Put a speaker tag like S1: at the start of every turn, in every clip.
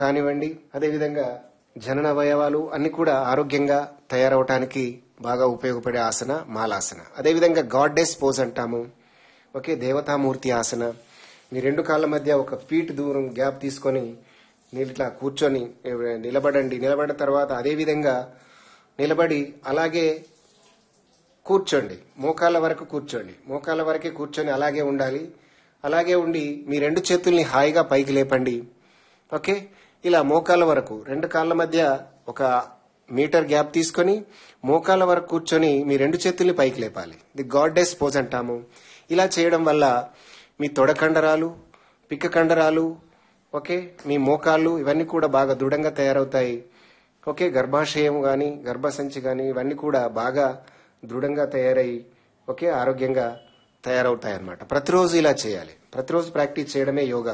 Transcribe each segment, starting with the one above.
S1: కానివ్వండి అదేవిధంగా జనన అవయవాలు అన్ని కూడా ఆరోగ్యంగా తయారవటానికి బాగా ఉపయోగపడే ఆసన మాలాసన అదేవిధంగా గాడ్డెస్ పోజ్ అంటాము ఓకే దేవతామూర్తి ఆసన మీ రెండు కాళ్ళ మధ్య ఒక ఫీట్ దూరం గ్యాప్ తీసుకొని మీరు ఇట్లా కూర్చొని నిలబడండి నిలబడిన తర్వాత అదే విధంగా నిలబడి అలాగే కూర్చోండి మోకాళ్ళ వరకు కూర్చోండి మోకాళ్ళ వరకే కూర్చొని అలాగే ఉండాలి అలాగే ఉండి మీ రెండు చేతుల్ని హాయిగా పైకి లేపండి ఓకే ఇలా మోకాళ్ళ వరకు రెండు కాళ్ళ మధ్య ఒక మీటర్ గ్యాప్ తీసుకొని మోకాళ్ళ వరకు కూర్చొని మీ రెండు చేతుల్ని పైకి లేపాలి ది గాడ్డెస్ పోజ్ అంటాము ఇలా చేయడం వల్ల మీ తొడ కండరాలు పిక్క కండరాలు ఓకే మీ మోకాళ్ళు ఇవన్నీ కూడా బాగా దృఢంగా తయారవుతాయి ఓకే గర్భాశయం కానీ గర్భసంచి కానీ ఇవన్నీ కూడా బాగా దృఢంగా తయారై ఓకే ఆరోగ్యంగా తయారవుతాయి అన్నమాట ప్రతిరోజు ఇలా చేయాలి ప్రతిరోజు ప్రాక్టీస్ చేయడమే యోగా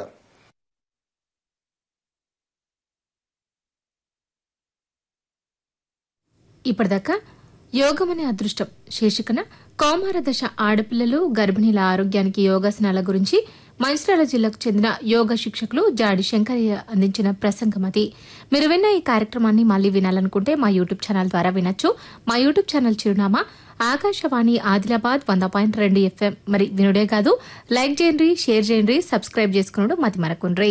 S2: ఇప్పటిదాకా యోగమనే అదృష్టం శీర్షికన కౌమార దశ ఆడపిల్లలు గర్భిణీల ఆరోగ్యానికి యోగాసనాల గురించి మంచిర్యాల జిల్లాకు చెందిన యోగా శిక్షకులు జాడి శంకరయ్య అందించిన ప్రసంగం అది మీరు విన్న ఈ కార్యక్రమాన్ని మళ్లీ వినాలనుకుంటే మా యూట్యూబ్ ఛానల్ ద్వారా వినొచ్చు మా యూట్యూబ్ ఛానల్ చిరునామా ఆకాశవాణి ఆదిలాబాద్ వంద పాయింట్ రెండు ఎఫ్ఎం మరి వినుడే కాదు లైక్ చేయండి షేర్ చేయండి సబ్స్క్రైబ్ చేసుకున్నాడు మతి మరకుండ్రీ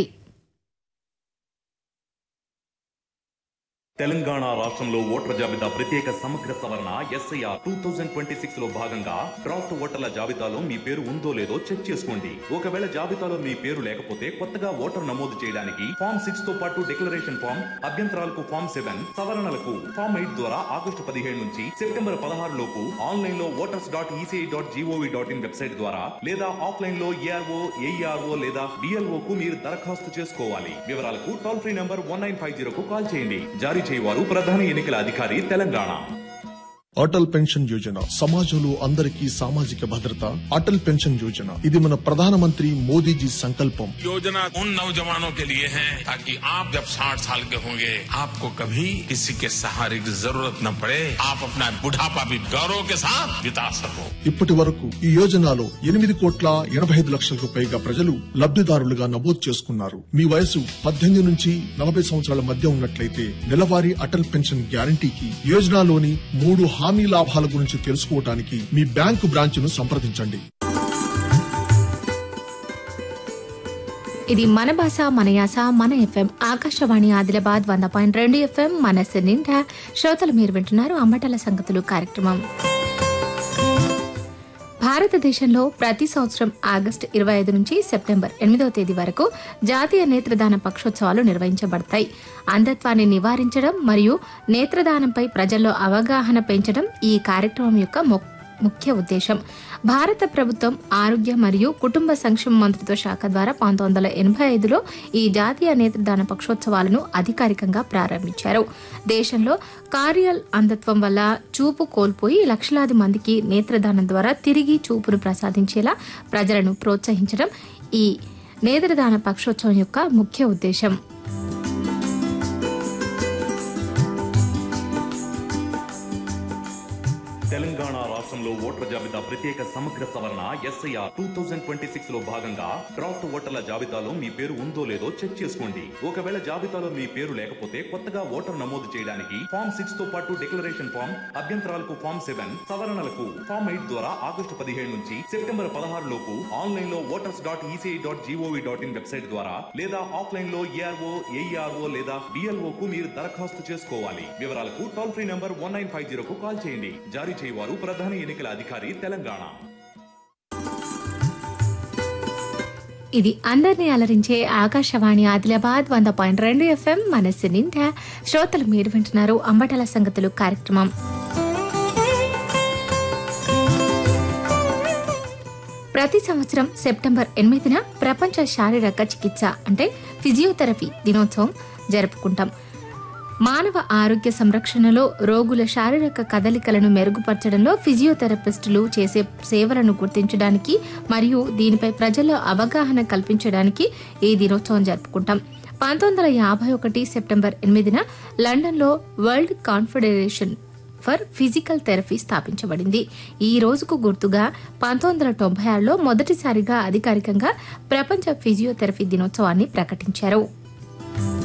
S3: తెలంగాణ రాష్ట్రంలో ఓటర్ల జాబితా ప్రత్యేక సమగ్ర సవరణ S I R two thousand twenty six లో భాగంగా డ్రాఫ్ట్ ఓటర్ల జాబితాలో మీ పేరు ఉందో లేదో చెక్ చేసుకోండి ఒకవేళ జాబితాలో మీ పేరు లేకపోతే కొత్తగా ఓటర్ నమోదు చేయడానికి ఫామ్ సిక్స్ తో పాటు డిక్లరేషన్ ఫామ్ అభ్యంతరాలకు ఫామ్ సెవెన్ సవరణలకు ఫామ్ ఎయిట్ ద్వారా ఆగస్టు పదిహేడు నుంచి సెప్టెంబర్ పదహారు లోపు ఆన్లైన్ లో voters dot E C I dot G O V dot in website ద్వారా లేదా ఆఫ్లైన్ లో ఏఆర్ఓ ఏఈఆర్ఓ లేదా డిఎల్ఓ కు మీరు దరఖాస్తు చేసుకోవాలి వివరాలకు toll free number one nine five zero కు కాల్ చేయండి జారీ చేయవారు ప్రధాన ఎన్నికల అధికారి తెలంగాణ
S4: అటల్ పెన్షన్ యోజన సమాజంలో అందరికీ సామాజిక భద్రత అటల్ పెన్షన్ యోజన ఇది మన ప్రధానమంత్రి మోదీజీ సంకల్పం
S5: योजना उन नौजवानों के लिए है ताकि आप जब 60 साल के होंगे आपको कभी किसी के सहारे की जरूरत न पड़े आप अपना बुढ़ापा भी गौरव के साथ बिता सको
S4: ఇప్పటి వరకు ఈ యోజనలో ఎనిమిది కోట్ల ఎనభై ఐదు లక్షలకు పైగా ప్రజలు లబ్దిదారులుగా నమోదు చేసుకున్నారు మీ వయసు పద్దెనిమిది నుంచి నలభై సంవత్సరాల మధ్య ఉన్నట్లయితే నెలవారీ అటల్ పెన్షన్ గ్యారంటీకి యోజనలోని మూడు హామీ లాభాల గురించి తెలుసుకోవటానికి మీ బ్యాంకు బ్రాంచ్ను సంప్రదించండి
S2: ఇది మన భాష మన యాస మన ఎఫ్ఎం ఆకాశవాణి ఆదిలాబాద్ వంద పాయింట్ రెండు ఎఫ్ఎం మనస్సు నిండా శ్రోతలు మీరు వింటున్నారు అంబటల సంగతులు కార్యక్రమం భారతదేశంలో ప్రతి సంవత్సరం ఆగస్టు ఇరవై ఐదు నుంచి సెప్టెంబర్ ఎనిమిదవ తేదీ వరకు జాతీయ నేత్రదాన పక్షోత్సవాలు నిర్వహించబడతాయి అంధత్వాన్ని నివారించడం మరియు నేత్రదానంపై ప్రజల్లో అవగాహన పెంచడం ఈ కార్యక్రమం యొక్క మొ- ముఖ్య ఉద్దేశం భారత ప్రభుత్వం ఆరోగ్య మరియు కుటుంబ సంక్షేమ మంత్రిత్వ శాఖ ద్వారా పంతొమ్మిది వందల ఎనభై ఐదులో ఈ జాతీయ నేత్రదాన పక్షోత్సవాలను అధికారికంగా ప్రారంభించారు దేశంలో కార్యల్ అంధత్వం వల్ల చూపు కోల్పోయి లక్షలాది మందికి నేత్రదానం ద్వారా తిరిగి చూపును ప్రసాదించేలా ప్రజలను ప్రోత్సహించడం ఈ నేత్రదాన పక్షోత్సవం యొక్క ముఖ్య ఉద్దేశం
S3: తెలంగాణ రాష్ట్రంలో ఓటర్ల జాబితా ప్రత్యేక సమగ్ర సవరణ S I R two thousand twenty six లో భాగంగా డ్రాఫ్ట్ ఓటర్ల జాబితాలో మీ పేరు ఉందో లేదో చెక్ చేసుకోండి ఒకవేళ జాబితాలో మీ పేరు లేకపోతే కొత్తగా ఓటర్ నమోదు చేయడానికి ఫామ్ సిక్స్ తో పాటు డిక్లరేషన్ ఫామ్ అభ్యంతరాలకు ఫామ్ సెవెన్ సవరణలకు ఫామ్ ఎయిట్ ద్వారా ఆగస్టు పదిహేడు నుంచి సెప్టెంబర్ పదహారు లోపు ఆన్లైన్ లో voters dot E C I dot G O V dot in website ద్వారా లేదా ఆఫ్లైన్ లో ఏఆర్ఓ ఏఈఆర్ఓ లేదా డిఎల్ఓ కు మీరు దరఖాస్తు చేసుకోవాలి వివరాలకు toll free number one nine five zero కు కాల్ చేయండి జారీ చేయవారు ప్రధాన ఎన్నికల అధికారి తెలంగాణ
S2: ఇది అందరినీ అలరించే ఆకాశవాణి ఆదిలాబాద్ వంద పాయింట్ రెండు ఎఫ్ఎం మనస్సు నిండా శ్రోతలు మీరు వింటున్నారు అంబటల సంగతులు కార్యక్రమం ప్రతి సంవత్సరం సెప్టెంబర్ ఎనిమిదిన ప్రపంచ శారీరక చికిత్స అంటే ఫిజియోథెరపీ దినోత్సవం జరుపుకుంటాం మానవ ఆరోగ్య సంరక్షణలో రోగుల శారీరక కదలికలను మెరుగుపరచడంలో ఫిజియోథెరపిస్టులు చేసే సేవలను గుర్తించడానికి మరియు దీనిపై ప్రజల్లో అవగాహన కల్పించడానికి ఈ దినోత్సవం జరుపుకుంటాం పంతొమ్మిది వందల యాభై ఒకటి సెప్టెంబర్ ఎనిమిదిన లండన్లో world confederation for physical therapy స్థాపించబడింది ఈ రోజుకు గుర్తుగా పంతొమ్మిది వందల తొంభై ఆరులో మొదటిసారిగా అధికారికంగా ప్రపంచ ఫిజియోథెరపీ దినోత్సవాన్ని ప్రకటించారు